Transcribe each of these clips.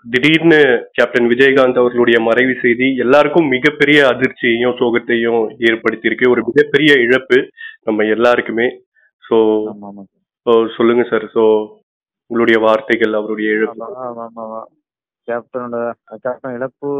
திடீர்னு கேப்டன் விஜயகாந்த் அவர்களுடைய மறைவு செய்தி எல்லாருக்கும் மிகப்பெரிய அதிர்ச்சியையும் சோகத்தையும் ஏற்படுத்தியிருக்கு ஒரு மிகப்பெரிய இழப்பு நம்ம எல்லாருக்குமே ஸோ ஆமா ஆமா சொல்லுங்க சார் ஸோ உங்களுடைய வார்த்தைகள் அவருடைய இழப்பு ஆமா ஆமா ஆமா ஆமா கேப்டனோட கேப்டன் இழப்பு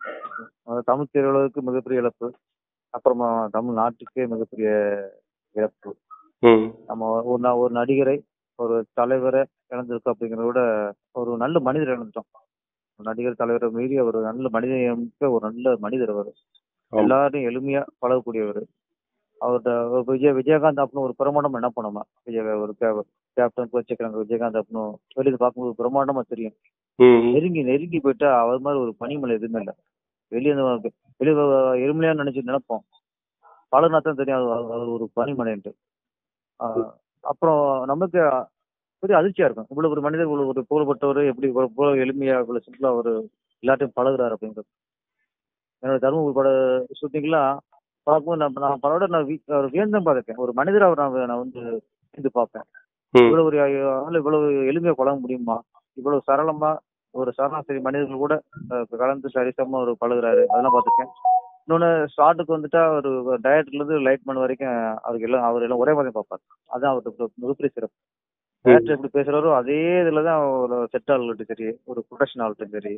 அஹ் தமிழ் திரையுலகுக்கு மிகப்பெரிய இழப்பு அப்புறமா தமிழ் நாட்டுக்கே மிகப்பெரிய இழப்பு ம் நம்ம ஒரு ந- ஒரு நடிகரை ஒரு தலைவரை இழந்திருக்கோம் அப்படிங்கிறத விட ஒரு நல்ல மனிதர் இழந்துட்டோம் ஒரு நடிகர் தலைவரை மீறி ஒரு நல்ல மனித ஒரு நல்ல மனிதர் அவர் ஆமா. எல்லாரையும் எளிமையா பழகக்கூடியவர் அவர்கிட்ட ஒரு விஜய் விஜயகாந்த் அப்படின்னு ஒரு பிரமாண்டம் என்ன பண்ணுமா விஜய் ஒரு கே- கேப்டன் கோச்சிக்கிறாங்க விஜயகாந்த் அப்படின்னு வெளியில பார்க்கும்போது பிரமாண்டமா தெரியும் ம் நெருங்கி நெருங்கி போயிட்டா அவர் மாதிரி ஒரு பனிமலை எதுவுமே இல்லை வெளியே வெளியே எருமையா நினைச்சு நினைப்போம் பழகுனா தான் தெரியும் அவர் அவர் அவர் ஒரு பனிமலைன்ட்டு ஆஹ் அப்புறம் நமக்கு பெரிய அதிர்ச்சியா இருக்கும் இவ்வளவு ஒரு மனிதர் இவ்வளவு ஒரு புகழ்பட்டவர் எப்படி இவ்வளவு இவ்வளவு எளிமையா இவ்வளவு சிம்பிளா ஒரு எல்லாத்தையும் பழகுறாரு அப்படிங்கிறது என்னோட தருமபுரி பட ஷூட்டிங்லாம் பார்க்கும்போது நான் நான் படோட நான் வீ- ஒரு வியந்தம் பார்த்துருக்கேன் ஒரு மனிதரை அவர் நான் நான் வந்து இருந்து பார்ப்பேன் ம் இவ்வளவு ஒரு ஆள் இவ்வளவு எளிமையா பழக முடியுமா இவ்வளவு சரளமா ஒரு சராசரி மனிதர்கள் கூட அஹ், கலந்து சரிசமா ஒரு பழகுறாரு அதெல்லாம் பார்த்துருக்கேன் இன்னொன்னு ஷார்ட்டுக்கு வந்துட்டா ஒரு டயட்ல இருந்து லைட் மண் வரைக்கும் அவருக்கு எல்லாம் அவர் எல்லாம் ஒரே மாதிரி பார்ப்பாரு அதான் அவருக்கு மிகப்பெரிய சிறப்பு டேரக்டர் எப்படி பேசுறாரோ அதே இதுல தான் ஒரு செட் ஆளுகிட்டும் சரி ஒரு ப்ரொடக்ஷன் ஆள்கிட்டும் சரி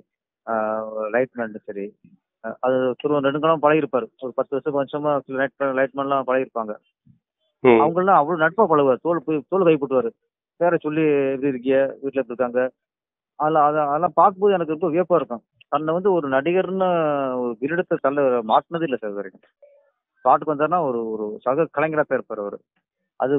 லைட் மேன்ட்டும் சரி அஹ், அது துருவம் ரெண்டு காலம் பழகிருப்பாரு ஒரு பத்து வருஷம் வருஷமா லைட் லைட் மேன்லாம் பழகிருப்பாங்க ம் அவங்கெல்லாம் அவ்வளவு நட்பா பழகுவார் தோல் போய் தோல் கைப்பற்றுவாரு பேரை சொல்லி எப்படி இருக்கிய வீட்டுல எப்படி இருக்காங்க அதெல்லாம் அதை அதெல்லாம் பார்க்கும்போது எனக்கு ரொம்ப வியப்பா இருக்கும் தன்னை வந்து ஒரு நடிகர்னு ஒரு கிரீடத்தை தள்ள மாட்டினது இல்லை சார் இது வரைக்கும் பாட்டுக்கு வந்தாருன்னா ஒரு ஒரு சக கலைஞரா தான் இருப்பார் அவர் அது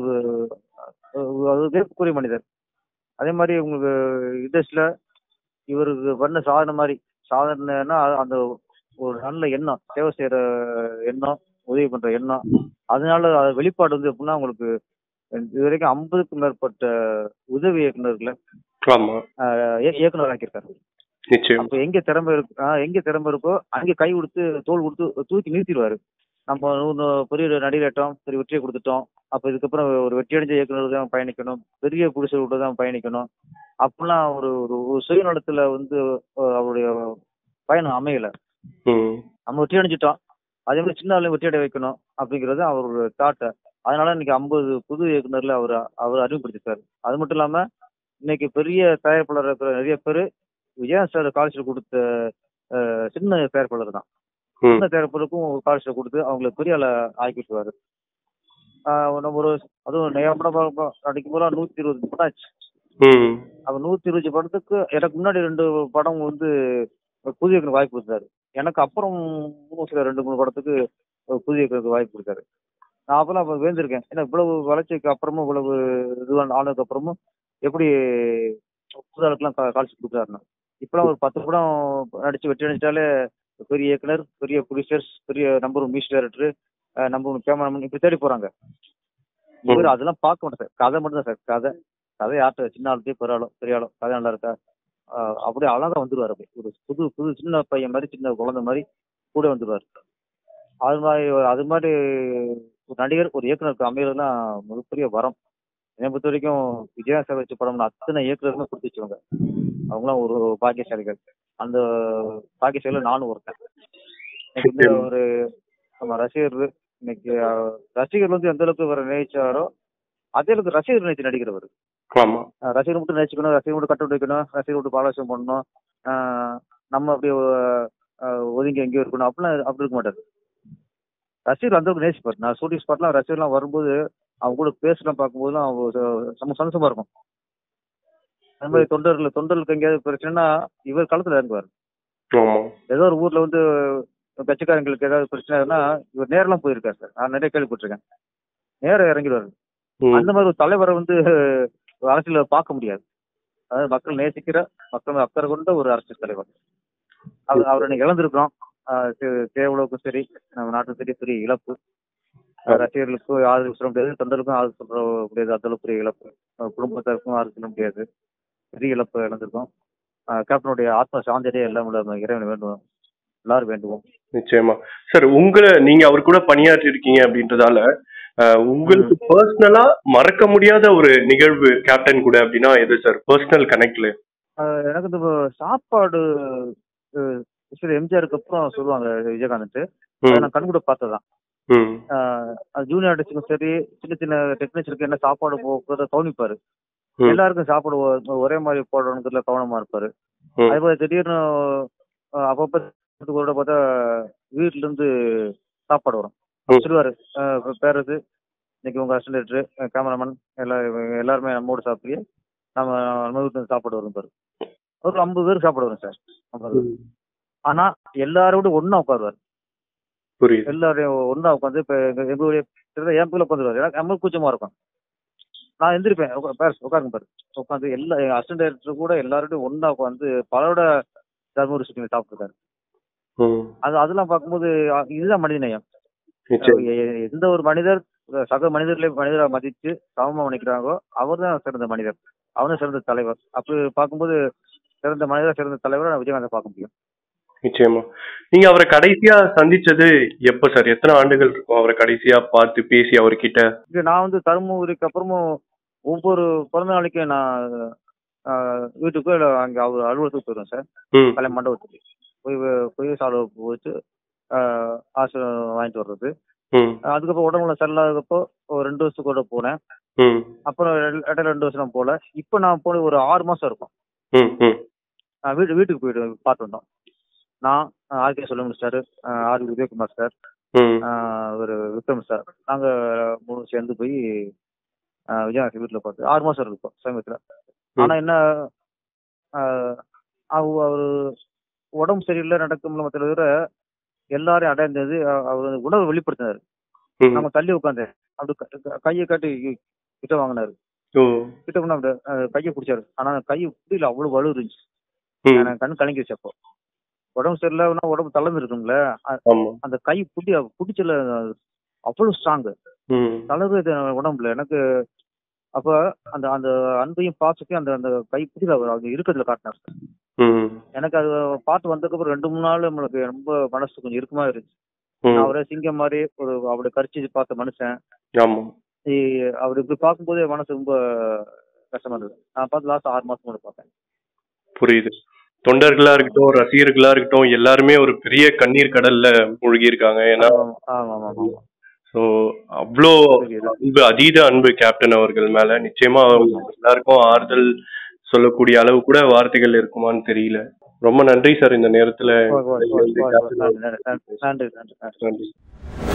அஹ், அது வியப்புக்குரிய மனிதர் அதே மாதிரி உங்களுக்கு இண்டஸ்ட்ரியில இவருக்கு பண்ண சாதனை மாதிரி சாதனைன்னா அந்த ஒரு நல்ல எண்ணம் சேவை செய்யற எண்ணம் உதவி பண்ற எண்ணம் அதனால அது வெளிப்பாடு வந்து எப்படின்னா உங்களுக்கு இது வரைக்கும் ஐம்பதுக்கும் மேற்பட்ட உதவி இயக்குநர்களை ஆமா ஆஹ் இய- இயக்குனர் ஆக்கியிருக்காரு நிச்சயம் அப்ப எங்க திறமை இருக்கு ஆஹ் எங்க திறமை இருக்கோ அங்கே கை கொடுத்து தோல் கொடுத்து தூக்கி நிறுத்திடுவாரு நம்ம ஒரு பெரிய நடிகட்டம் பெரிய வெற்றியை கொடுத்துட்டோம் அப்ப இதுக்கப்புறம் ஒரு வெற்றி அடைஞ்ச இயக்குனர் தான் பயணிக்கணும் பெரிய புடிசோட தான் பயணிக்கணும் அப்படிலாம் ஒரு ஒரு ஒரு சுயநலத்துல வந்து ஆஹ் அவருடைய பயணம் அமையல ம் நம்ம வெற்றி அடைஞ்சிட்டோம் அதே மாதிரி சின்ன ஆளும் வெற்றி அடைய வைக்கணும் அப்படிங்கிறது அவரோட தாட்டை அதனால இன்னைக்கு ஐம்பது புது இயக்குனர்ல அவர் அவர் அறிமுகப்படுத்திருக்காரு அது மட்டும் இல்லாம இன்னைக்கு பெரிய தயாரிப்பாளர் இருக்கிற நிறைய பேர் விஜயன் சார் காலேஜில் கொடுத்த அஹ், சின்ன தயாரிப்பாளர் தான் ம் சின்ன தயாரிப்பாளருக்கும் காலேஜில் கொடுத்து அவங்களை பெரிய ஆள ஆக்கிட்டுவாரு நம்ம ஒரு அதுவும் நிறைய படம் பார்ப்போம். நடிக்கும் போது நூத்தி இருபது படம் ஆச்சு ம் அப்ப நூத்தி இருபது படத்துக்கு எனக்கு முன்னாடி ரெண்டு படம் வந்து புதிய இயக்குனர் வாய்ப்பு கொடுத்தாரு எனக்கு அப்புறம் மூணு சில ரெண்டு மூணு படத்துக்கு புதிய இயக்குனருக்கு வாய்ப்பு கொடுத்தாரு நான் அப்பெல்லாம் அப்ப வேந்திருக்கேன் ஏன்னா இவ்வளவு வளர்ச்சிக்கு அப்புறமும் இவ்வளவு இதுவான ஆனதுக்கு அப்புறமும் எப்படி புது ஆளுக்கெல்லாம் கால்சி கொடுக்குறாருன்னு இப்பெல்லாம் ஒரு பத்து படம் நடிச்சு வெற்றி அடிச்சிட்டாலே பெரிய இயக்குனர் பெரிய ப்ரொடியூசர்ஸ் பெரிய number one music director number one cameraman இப்படி தேடி போறாங்க இவர் அதெல்லாம் பார்க்க மாட்டேன் சார் கதை மட்டும் தான் சார் கதை கதை யார்கிட்ட சின்ன ஆளுக்கே பெரிய ஆளோ பெரிய ஆளோ கதை நல்லா இருக்கா ஆஹ் அப்படியே அழகா வந்துருவாரு அப்படியே ஒரு புது புது சின்ன பையன் மாதிரி சின்ன குழந்தை மாதிரி கூட வந்துருவாரு அது மாதிரி அது மாதிரி ஒரு நடிகர் ஒரு இயக்குனருக்கு அமைகிறதுலாம் மிகப்பெரிய வரம் என்னை பொறுத்த வரைக்கும் விஜயா சார் வச்ச படம்னு அத்தனை இயக்குனருமே கொடுத்து வச்சவங்க அவங்களாம் ஒரு பாக்கியசாலிகள் அந்த பாக்கியசாலியில் நானும் ஒருத்தன் எனக்கு வந்து ஒரு நம்ம ரசிகர் இன்னைக்கு அஹ், ரசிகர் வந்து எந்த அளவுக்கு வர நினைச்சாரோ அதே அளவுக்கு ரசிகர் நினைச்சு நடிக்கிறவர் ஆமா அஹ் ரசிகர் மட்டும் நேசிக்கணும் ரசிகர் மட்டும் கட்டு வைக்கணும் ரசிகர் மட்டும் பாலாசம் பண்ணணும் அஹ் நம்ம அப்படியே அஹ், ஒதுங்கி எங்கேயோ இருக்கணும் அப்படிலாம் அப்படி இருக்க மாட்டாரு ரசிகர் அந்த அளவுக்கு நேசிப்பார் நான் ஷூட்டிங் ஸ்பாட்லாம் ரசிகர்லாம் வரும்போது அவங்க கூட பேசலாம் பார்க்கும்போதுலாம் அவங்க ச- செம்ம சந்தோஷமா இருக்கும் அது மாதிரி தொண்டர்கள் தொண்டர்களுக்கு எங்கேயாவது பிரச்சனைனா இவர் களத்துல இறங்குவார் ஆமா ஏதோ ஒரு ஊர்ல வந்து கட்சிக்காரங்களுக்கு ஏதாவது பிரச்சனைனா இவர் நேரெல்லாம் போயிருக்காரு சார் நான் நிறைய கேள்விப்பட்டிருக்கேன் நேரம் இறங்கிடுவாரு ம் அந்த மாதிரி ஒரு தலைவரை வந்து அரசியல பார்க்க முடியாது அதாவது மக்கள் நேசிக்கிற மக்கள் மேல அக்கறை கொண்ட ஒரு அரசியல் தலைவர் அவர் அவரை இன்னைக்கு இழந்திருக்கிறோம் ஆஹ் தே- தேவலோக்கும் சரி நம்ம நாட்டுக்கும் சரி பெரிய இழப்பு ஆஹ் ரசிகர்களுக்கும் ஆதரவு சொல்ல முடியாது தொண்டருக்கும் ஆதரவு சொல்ல முடியாது அந்த அளவுக்கு பெரிய இழப்பு ஆஹ் குடும்பத்தாருக்கும் ஆதரவு சொல்ல முடியாது பெரிய இழப்பு இழந்திருக்கோம் ஆஹ் கேப்டனுடைய ஆத்ம சாந்தியடைய எல்லாம் உள்ள இறைவன் வேண்டுவோம் எல்லாரும் வேண்டுவோம் நிச்சயமா சார் உங்களை நீங்க அவர் கூட பணியாற்றி இருக்கீங்க அப்படின்றதால அஹ், உங்களுக்கு பர்சனலா மறக்க முடியாத ஒரு நிகழ்வு கேப்டன் கூட அப்படின்னா எது சார் பர்சனல் கனெக்ட்ல அஹ் எனக்கு இந்த சாப்பாடு ஆக்சுவலி எம்ஜிஆருக்கு அப்புறம் சொல்லுவாங்க விஜயகாந்த் அதை ம் நான் கண் கூட பார்த்ததான் ம் ஜூனியர் ஆர்டிஸ்டுக்கும் சரி சின்ன சின்ன டெக்னீஷியனுக்கு என்ன சாப்பாடு போகிறத கவனிப்பாரு ம் எல்லாருக்கும் சாப்பாடு ஒ- ஒரே மாதிரி போடணுங்கிறதுல கவனமா இருப்பாரு ம் அதே போல திடீர்னு அஹ், அப்பப்ப கூட பார்த்தா வீட்ல இருந்து சாப்பாடு வரும் ம். சொல்லுவாரு அஹ், இப்ப பேரது இன்னைக்கு உங்க அசிஸ்டன்ட் கேமராமேன் எல்லா எல்லாருமே நம்மோட சாப்பிட்டு நம்ம நம்ம வீட்டுல இருந்து சாப்பாடு வரும் பாரு ஒரு ஐம்பது பேர் சாப்பாடு வரும் சார் ஐம்பது பேர். ம். ஆனா எல்லாரோட ஒண்ணா உட்காருவார் புரியுது எல்லாரையும் ஒண்ணா உட்காந்து இப்ப எங்க எங்க ஊரே கிட்டத்தட்ட என் பேர்ல உட்காந்துருவாரு எனக்கு நம்மளுக்கு கூச்சமா இருக்கும் நான் எந்திரிப்பேன் உக்கா- பாரு உட்காருங்க பாரு உட்காந்து எல்லா எங்க அசிஸ்டன்ட் டைரக்டர் கூட எல்லாரோடையும் ஒண்ணா உட்காந்து பலரோட தர்மபுரி சுற்றி சாப்பிட்டுருக்காரு ம் அது அதெல்லாம் பார்க்கும்போது அ, இதுதான் மனிதநேயம் நிச்சயம் எ- எ- எந்த ஒரு மனிதர் அஹ், சக மனிதர்களை மனிதரா மதித்து சமமா நினைக்கிறாங்களோ அவர் தான் சிறந்த மனிதர் அவரும் சிறந்த தலைவர் அப்படி பார்க்கும்போது சிறந்த மனிதர் சிறந்த தலைவரை நான் விஜயகாந்தை பார்க்க முடியும் நிச்சயமா நீங்க அவரை கடைசியா சந்திச்சது எப்ப சார் எத்தனை ஆண்டுகள் இருக்கும் அவரை கடைசியா பார்த்து பேசி அவர்கிட்ட இது நான் வந்து தருமபுரிக்கு அப்புறமும் ஒவ்வொரு பிறந்த நாளைக்கும் நான் அஹ், வீட்டுக்கோ இல்லை அங்கே அவர் அலுவலகத்துக்கு போயிடுவேன் சார் ம் கல்யாண மண்டபத்துக்கு போய் வ- போய் சாலை வச்சு ஆசை வாங்கிட்டு வர்றது ம் அதுக்கப்புறம் உடம்புல சரியில்லாதப்போ ஒரு ரெண்டு வருஷத்துக்கு கூட போனேன் ம் அப்புறம் ரெ- இடையில ரெண்டு வருஷம் நான் போகல இப்போ நான் போன ஒரு ஆறு மாசம் இருக்கும் ம் ம் நான் வீட்டு வீட்டுக்கு போயிட்டு பார்த்து வந்தோம் நான் ஆர்கே சொல்லுங்க சார் ஆர் விஜயகுமார் சார் ம் ஒரு விக்ரம் சார் நாங்கள் மூணு சேர்ந்து போய் விஜயகாந்த் வீட்டில் பார்த்து ஆறு மாசம் இருக்கு இப்போ சமீபத்தில் ஆனா என்ன ஆஹ் அவ- அவரு உடம்பு சரியில்லை நடக்க முடியல மற்ற விட எல்லாரையும் அடைந்தது அ- அவர் அந்த உணர்வை வெளிப்படுத்தினாரு ம். நம்ம தள்ளி உட்காந்து அப்படி க- க- கையை காட்டி கிட்ட வாங்கினாரு ஓ கிட்ட கொண்டு அப்படி அஹ், கையை பிடிச்சாரு ஆனா அந்த கையை புரியல அவ்வளவு வலு இருந்துச்சு ம் எனக்கு கண் கலங்கிருச்சு அப்போ உடம்பு சரியில்லைன்னா உடம்பு தளர்ந்து இருக்கும்ல அ- ஆமா அந்த கை புடி பிடிச்சல அவ்வளவு ஸ்ட்ராங்கு ம் தளர்வு இது உடம்புல எனக்கு அப்ப அந்த அந்த அன்பையும் பாசத்தையும் அந்த அந்த கை பிடிக்கல அவர் அவங்க இருக்கிறதுல காட்டினார் ம் எனக்கு அது பார்த்து வந்ததுக்கப்புறம் ரெண்டு மூணு நாள் நம்மளுக்கு ரொம்ப மனசு கொஞ்சம் இறுக்கமா இருந்துச்சு ம் நான் அவரே சிங்கம் மாதிரி ஒரு அவருடைய கரிச்சு பார்த்த மனுஷன் ஆமா இ- அவர் இப்படி பார்க்கும்போது என் மனசு ரொம்ப கஷ்டமா இருந்தது நான் பார்த்து லாஸ்ட் ஆறு மாசம் கூட பார்த்தேன் புரியுது தொண்டர்களா இருக்கட்டும் ரசிகர்களா இருக்கட்டும் எல்லாருமே ஒரு பெரிய கண்ணீர் கடல்ல மூழ்கி இருக்காங்க ஏன்னா ஆமா ஆமா ஆமா ஆமா ஸோ அவ்வளோ அன்பு அதீத அன்பு கேப்டன் அவர்கள் மேல நிச்சயமா அவங்க எல்லாருக்கும் ஆறுதல் சொல்லக்கூடிய அளவு கூட வார்த்தைகள் இருக்குமான்னு தெரியல ரொம்ப நன்றி சார் இந்த நேரத்துல ஓகே, ஓகே, ஓகே, ஓகே. நன்றி நன்றி நன்றி நன்றி நன்றி நன்றி